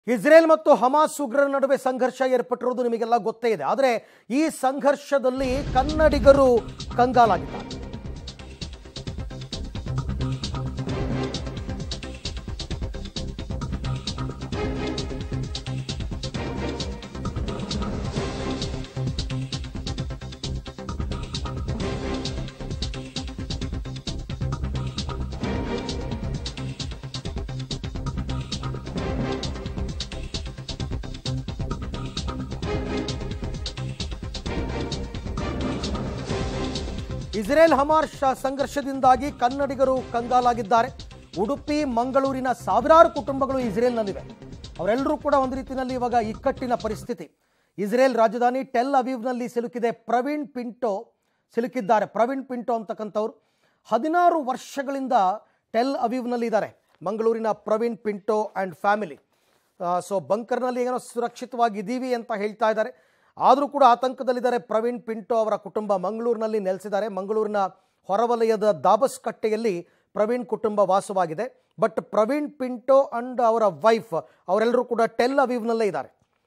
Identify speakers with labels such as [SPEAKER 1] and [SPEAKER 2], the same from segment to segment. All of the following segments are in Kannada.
[SPEAKER 1] ಇಸ್ರೇಲ್ ಮತ್ತು ಹಮಾಸ್ ಉಗ್ರರ ನಡುವೆ ಸಂಘರ್ಷ ಏರ್ಪಟ್ಟಿರುವುದು ನಿಮಗೆಲ್ಲ ಗೊತ್ತೇ ಇದೆ ಆದರೆ ಈ ಸಂಘರ್ಷದಲ್ಲಿ ಕನ್ನಡಿಗರು ಕಂಗಾಲಾಗಿದ್ದಾರೆ ಇಸ್ರೇಲ್ ಹಮಾಸ್ ಸಂಘರ್ಷದಿಂದಾಗಿ ಕನ್ನಡಿಗರು ಕಂಗಾಲಾಗಿದ್ದಾರೆ ಉಡುಪಿ ಮಂಗಳೂರಿನ ಸಾವಿರಾರು ಕುಟುಂಬಗಳು ಇಸ್ರೇಲ್ನಲ್ಲಿವೆ ಅವರೆಲ್ಲರೂ ಕೂಡ ಒಂದು ರೀತಿಯಲ್ಲಿ ಇವಾಗ ಇಕ್ಕಟ್ಟಿನ ಪರಿಸ್ಥಿತಿ ಇಸ್ರೇಲ್ ರಾಜಧಾನಿ ಟೆಲ್ ಅವೀವ್ನಲ್ಲಿ ಸಿಲುಕಿದೆ ಪ್ರವೀಣ್ ಪಿಂಟೋ ಸಿಲುಕಿದ್ದಾರೆ ಪ್ರವೀಣ್ ಪಿಂಟೋ ಅಂತಕ್ಕಂಥವ್ರು ಹದಿನಾರು ವರ್ಷಗಳಿಂದ ಟೆಲ್ ಅವೀವ್ನಲ್ಲಿ ಇದ್ದಾರೆ ಮಂಗಳೂರಿನ Praveen Pinto and family so ಬಂಕರ್ನಲ್ಲಿ ಏನೋ ಸುರಕ್ಷಿತವಾಗಿದ್ದೀವಿ ಅಂತ ಹೇಳ್ತಾ ಇದ್ದಾರೆ ಆದರೂ ಕೂಡ ಆತಂಕದಲ್ಲಿದ್ದಾರೆ ಪ್ರವೀಣ್ ಪಿಂಟೋ ಅವರ ಕುಟುಂಬ ಮಂಗಳೂರಿನಲ್ಲಿ ನೆಲೆಸಿದ್ದಾರೆ ಮಂಗಳೂರಿನ ಹೊರವಲಯದ ದಾಬಸ್ ಕಟ್ಟೆಯಲ್ಲಿ ಪ್ರವೀಣ್ ಕುಟುಂಬ ವಾಸವಾಗಿದೆ ಬಟ್ ಪ್ರವೀಣ್ ಪಿಂಟೋ ಅಂಡ್ ಅವರ ವೈಫ್ ಅವರೆಲ್ಲರೂ ಕೂಡ ಟೆಲ್ ಅವೀವ್ನಲ್ಲೇ ಇದ್ದಾರೆ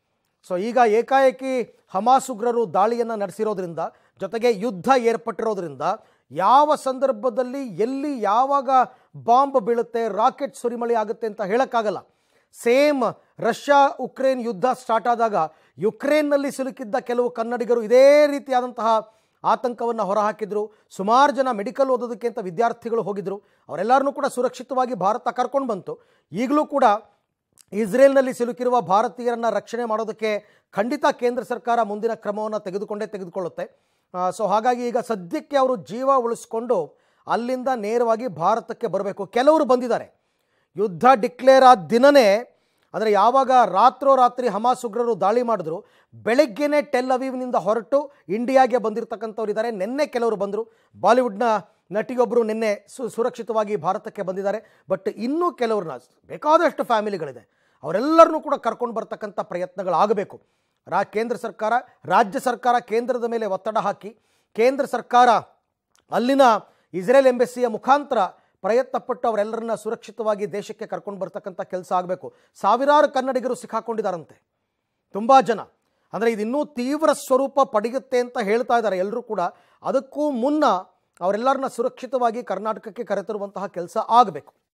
[SPEAKER 1] ಸೊ ಈಗ ಏಕಾಏಕಿ ಹಮಾಸ್ ಉಗ್ರರು ದಾಳಿಯನ್ನು ನಡೆಸಿರೋದ್ರಿಂದ ಜೊತೆಗೆ ಯುದ್ಧ ಏರ್ಪಟ್ಟಿರೋದ್ರಿಂದ ಯಾವ ಸಂದರ್ಭದಲ್ಲಿ ಎಲ್ಲಿ ಯಾವಾಗ ಬಾಂಬ್ ಬೀಳುತ್ತೆ ರಾಕೆಟ್ ಸುರಿಮಳೆ ಆಗುತ್ತೆ ಅಂತ ಹೇಳೋಕ್ಕಾಗಲ್ಲ ಸೇಮ್ ರಷ್ಯಾ ಉಕ್ರೇನ್ ಯುದ್ಧ ಸ್ಟಾರ್ಟ್ ಆದಾಗ ಯುಕ್ರೇನ್ನಲ್ಲಿ ಸಿಲುಕಿದ್ದ ಕೆಲವು ಕನ್ನಡಿಗರು ಇದೇ ರೀತಿಯಾದಂತಹ ಆತಂಕವನ್ನು ಹೊರಹಾಕಿದ್ರು ಸುಮಾರು ಜನ ಮೆಡಿಕಲ್ ಓದೋದಕ್ಕೆ ಅಂತ ವಿದ್ಯಾರ್ಥಿಗಳು ಹೋಗಿದ್ರು ಅವರೆಲ್ಲರನ್ನೂ ಕೂಡ ಸುರಕ್ಷಿತವಾಗಿ ಭಾರತ ಕರ್ಕೊಂಡು ಬಂತು ಈಗಲೂ ಕೂಡ ಇಸ್ರೇಲ್ನಲ್ಲಿ ಸಿಲುಕಿರುವ ಭಾರತೀಯರನ್ನ ರಕ್ಷಣೆ ಮಾಡೋದಕ್ಕೆ ಖಂಡಿತ ಕೇಂದ್ರ ಸರ್ಕಾರ ಮುಂದಿನ ಕ್ರಮವನ್ನು ತೆಗೆದುಕೊಂಡೇ ತೆಗೆದುಕೊಳ್ಳುತ್ತೆ ಸೊ ಹಾಗಾಗಿ ಈಗ ಸದ್ಯಕ್ಕೆ ಅವರು ಜೀವ ಉಳಿಸ್ಕೊಂಡು ಅಲ್ಲಿಂದ ನೇರವಾಗಿ ಭಾರತಕ್ಕೆ ಬರಬೇಕು ಕೆಲವರು ಬಂದಿದ್ದಾರೆ ಯುದ್ಧ ಡಿಕ್ಲೇರ್ ಆದ ದಿನನೇ ಅಂದರೆ ಯಾವಾಗ ರಾತ್ರೋರಾತ್ರಿ ಹಮಾಸ್ ಉಗ್ರರು ದಾಳಿ ಮಾಡಿದ್ರು ಬೆಳಗ್ಗೆನೇ ಟೆಲ್ ಅವೀವ್ನಿಂದ ಹೊರಟು ಇಂಡಿಯಾಗೆ ಬಂದಿರತಕ್ಕಂಥವ್ರು ಇದ್ದಾರೆ ನಿನ್ನೆ ಕೆಲವರು ಬಂದರು ಬಾಲಿವುಡ್ನ ನಟಿಯೊಬ್ಬರು ನಿನ್ನೆ ಸು ಸುರಕ್ಷಿತವಾಗಿ ಭಾರತಕ್ಕೆ ಬಂದಿದ್ದಾರೆ ಬಟ್ ಇನ್ನೂ ಕೆಲವ್ರನ್ನ ಬೇಕಾದಷ್ಟು ಫ್ಯಾಮಿಲಿಗಳಿದೆ ಅವರೆಲ್ಲರನ್ನೂ ಕೂಡ ಕರ್ಕೊಂಡು ಬರ್ತಕ್ಕಂಥ ಪ್ರಯತ್ನಗಳಾಗಬೇಕು ರಾ ಕೇಂದ್ರ ಸರ್ಕಾರ ರಾಜ್ಯ ಸರ್ಕಾರ ಕೇಂದ್ರದ ಮೇಲೆ ಒತ್ತಡ ಹಾಕಿ ಕೇಂದ್ರ ಸರ್ಕಾರ ಅಲ್ಲಿನ ಇಸ್ರೇಲ್ ಎಂಬೆಸಿಯ ಮುಖಾಂತರ ಪ್ರಯತ್ನಪಟ್ಟು ಅವರೆಲ್ಲರನ್ನ ಸುರಕ್ಷಿತವಾಗಿ ದೇಶಕ್ಕೆ ಕರ್ಕೊಂಡು ಬರ್ತಕ್ಕಂಥ ಕೆಲಸ ಆಗಬೇಕು ಸಾವಿರಾರು ಕನ್ನಡಿಗರು ಸಿಕ್ಕಾಕೊಂಡಿದ್ದಾರಂತೆ ತುಂಬ ಜನ ಅಂದರೆ ಇದು ಇನ್ನೂ ತೀವ್ರ ಸ್ವರೂಪ ಪಡೆಯುತ್ತೆ ಅಂತ ಹೇಳ್ತಾ ಇದ್ದಾರೆ ಎಲ್ಲರೂ ಕೂಡ ಅದಕ್ಕೂ ಮುನ್ನ ಅವರೆಲ್ಲರನ್ನ ಸುರಕ್ಷಿತವಾಗಿ ಕರ್ನಾಟಕಕ್ಕೆ ಕರೆತರುವಂತಹ ಕೆಲಸ ಆಗಬೇಕು